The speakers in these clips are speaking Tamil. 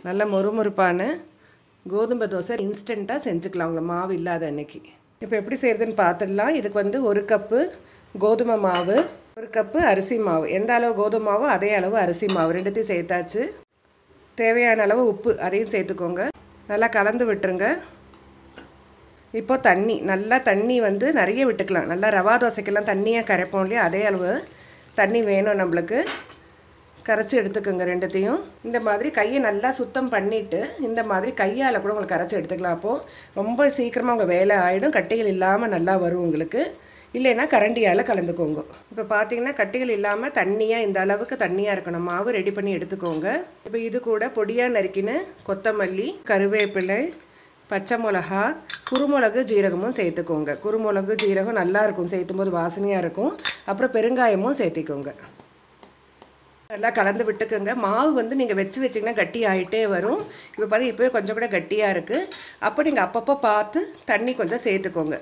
நல்ல மொறுமொறுப்பான கோதுமை தோசை இன்ஸ்டண்ட்டாக செஞ்சுக்கலாம் உங்களை மாவு இல்லாத அன்னைக்கு இப்போ எப்படி செய்கிறதுன்னு பார்த்துடலாம் இதுக்கு வந்து ஒரு கப்பு கோதுமை மாவு ஒரு கப்பு அரிசி மாவு எந்த அளவு கோதுமை மாவோ அதே அளவு அரிசி மாவு ரெண்டுத்தையும் சேர்த்தாச்சு தேவையான அளவு உப்பு அதையும் சேர்த்துக்கோங்க நல்லா கலந்து விட்டுருங்க இப்போ தண்ணி நல்லா தண்ணி வந்து நிறைய விட்டுக்கலாம் நல்லா ரவா தோசைக்கெல்லாம் தண்ணியாக கரைப்போம் இல்லையா அதே அளவு தண்ணி வேணும் நம்மளுக்கு கரைச்சி எடுத்துக்கோங்க ரெண்டுத்தையும் இந்த மாதிரி கையை நல்லா சுத்தம் பண்ணிவிட்டு இந்த மாதிரி கையால் கூட உங்களுக்கு கரைச்சி எடுத்துக்கலாம் அப்போது ரொம்ப சீக்கிரமாக உங்கள் வேலை ஆகிடும் கட்டிகள் இல்லாமல் நல்லா வரும் உங்களுக்கு இல்லைன்னா கரண்டியால் கலந்துக்கோங்க இப்போ பார்த்தீங்கன்னா கட்டிகள் இல்லாமல் தண்ணியாக இந்த அளவுக்கு தண்ணியாக இருக்கணும் மாவு ரெடி பண்ணி எடுத்துக்கோங்க இப்போ இது கூட பொடியாக நறுக்கின கொத்தமல்லி கருவேப்பிலை பச்சை மிளகா குருமிளகு ஜீரகமும் சேர்த்துக்கோங்க குருமிளகு ஜீரகம் நல்லா இருக்கும் சேர்த்தும் போது வாசனையாக இருக்கும் அப்புறம் பெருங்காயமும் சேர்த்திக்கோங்க நல்லா கலந்து விட்டுக்கோங்க மாவு வந்து நீங்கள் வச்சு வச்சிங்கன்னா கட்டி ஆகிட்டே வரும் இப்போ பார்த்து இப்போ கொஞ்சம் கூட கட்டியாக இருக்குது அப்போ நீங்கள் அப்பப்போ பார்த்து தண்ணி கொஞ்சம் சேர்த்துக்கோங்க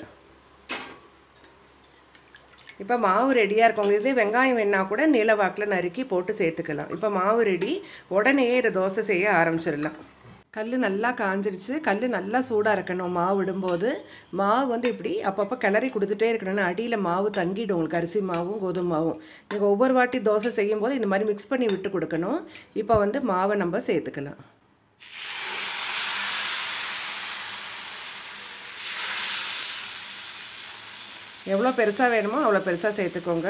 இப்போ மாவு ரெடியாக இருக்கவங்க இதே வெங்காயம் வேணால் கூட நீல வாக்கில் நறுக்கி போட்டு சேர்த்துக்கலாம் இப்போ மாவு ரெடி உடனே இதை தோசை செய்ய ஆரம்பிச்சிடலாம் கல் நல்லா காஞ்சிருச்சு கல் நல்லா சூடாக இருக்கணும் மாவு விடும்போது மாவு வந்து இப்படி அப்பப்போ கிளறி கொடுத்துட்டே இருக்கணும்னு அடியில் மாவு தங்கிடும் உங்களுக்கு அரிசி மாவும் கோதுமை மாவும் நீங்கள் ஒவ்வொரு வாட்டி தோசை செய்யும்போது இந்த மாதிரி மிக்ஸ் பண்ணி விட்டு கொடுக்கணும் இப்போ வந்து மாவை நம்ம சேர்த்துக்கலாம் எவ்வளோ பெருசாக வேணுமோ அவ்வளோ பெருசாக சேர்த்துக்கோங்க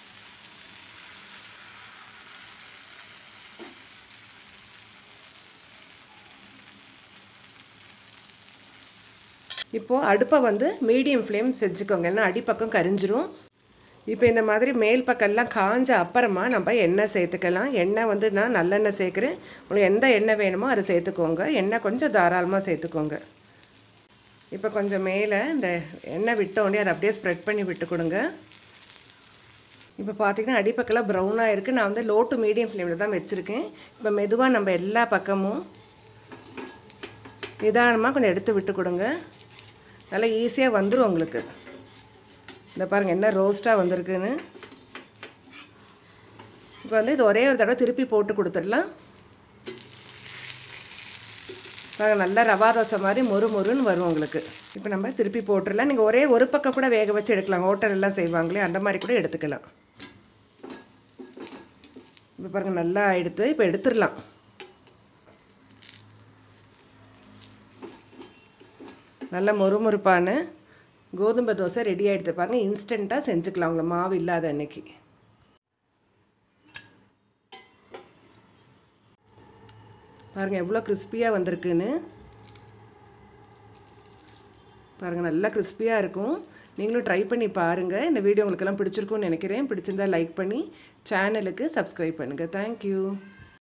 இப்போது அடுப்பை வந்து மீடியம் ஃப்ளேம் செஞ்சுக்கோங்க ஏன்னா அடிப்பக்கம் கரிஞ்சிரும் இப்போ இந்த மாதிரி மேல் பக்கம்லாம் காஞ்ச அப்புறமா நம்ம எண்ணெய் சேர்த்துக்கலாம் எண்ணெய் வந்து நான் நல்லெண்ணெய் சேர்க்குறேன் உங்களுக்கு எந்த எண்ணெய் வேணுமோ அதை சேர்த்துக்கோங்க எண்ணெய் கொஞ்சம் தாராளமாக சேர்த்துக்கோங்க இப்போ கொஞ்சம் மேலே இந்த எண்ணெய் விட்டோடனே அதை அப்படியே ஸ்ப்ரெட் பண்ணி விட்டு கொடுங்க இப்போ பார்த்தீங்கன்னா அடிப்பக்கெல்லாம் ப்ரௌனாக இருக்குது நான் வந்து லோ டு மீடியம் ஃப்ளேமில் தான் வச்சுருக்கேன் இப்போ மெதுவாக நம்ம எல்லா பக்கமும் நிதானமாக கொஞ்சம் எடுத்து விட்டு கொடுங்க நல்லா ஈஸியாக வந்துடும் உங்களுக்கு இந்த பாருங்கள் என்ன ரோஸ்ட்டாக வந்திருக்குன்னு இப்போ வந்து இது ஒரே ஒரு தடவை திருப்பி போட்டு கொடுத்துடலாம் பாருங்கள் நல்லா ரவா தோசை மாதிரி மொறு மொறுன்னு வரும் உங்களுக்கு இப்போ நம்ம திருப்பி போட்டுடலாம் நீங்கள் ஒரே ஒரு பக்கம் கூட வேக வச்சு எடுக்கலாம் ஹோட்டல் எல்லாம் செய்வாங்களே அந்த மாதிரி கூட எடுத்துக்கலாம் இப்போ பாருங்கள் நல்லா எடுத்து இப்போ எடுத்துடலாம் நல்ல மொறுமொறுப்பான கோதுமை தோசை ரெடி ஆகிடுது பாருங்கள் இன்ஸ்டண்ட்டாக செஞ்சுக்கலாம் உங்களை மாவு இல்லாத அன்னைக்கு பாருங்கள் எவ்வளோ கிறிஸ்பியாக வந்திருக்குன்னு பாருங்கள் நல்லா கிறிஸ்பியாக இருக்கும் நீங்களும் ட்ரை பண்ணி பாருங்கள் இந்த வீடியோ உங்களுக்கெல்லாம் பிடிச்சிருக்கும்னு நினைக்கிறேன் பிடிச்சிருந்தா லைக் பண்ணி சேனலுக்கு சப்ஸ்கிரைப் பண்ணுங்கள் தேங்க்யூ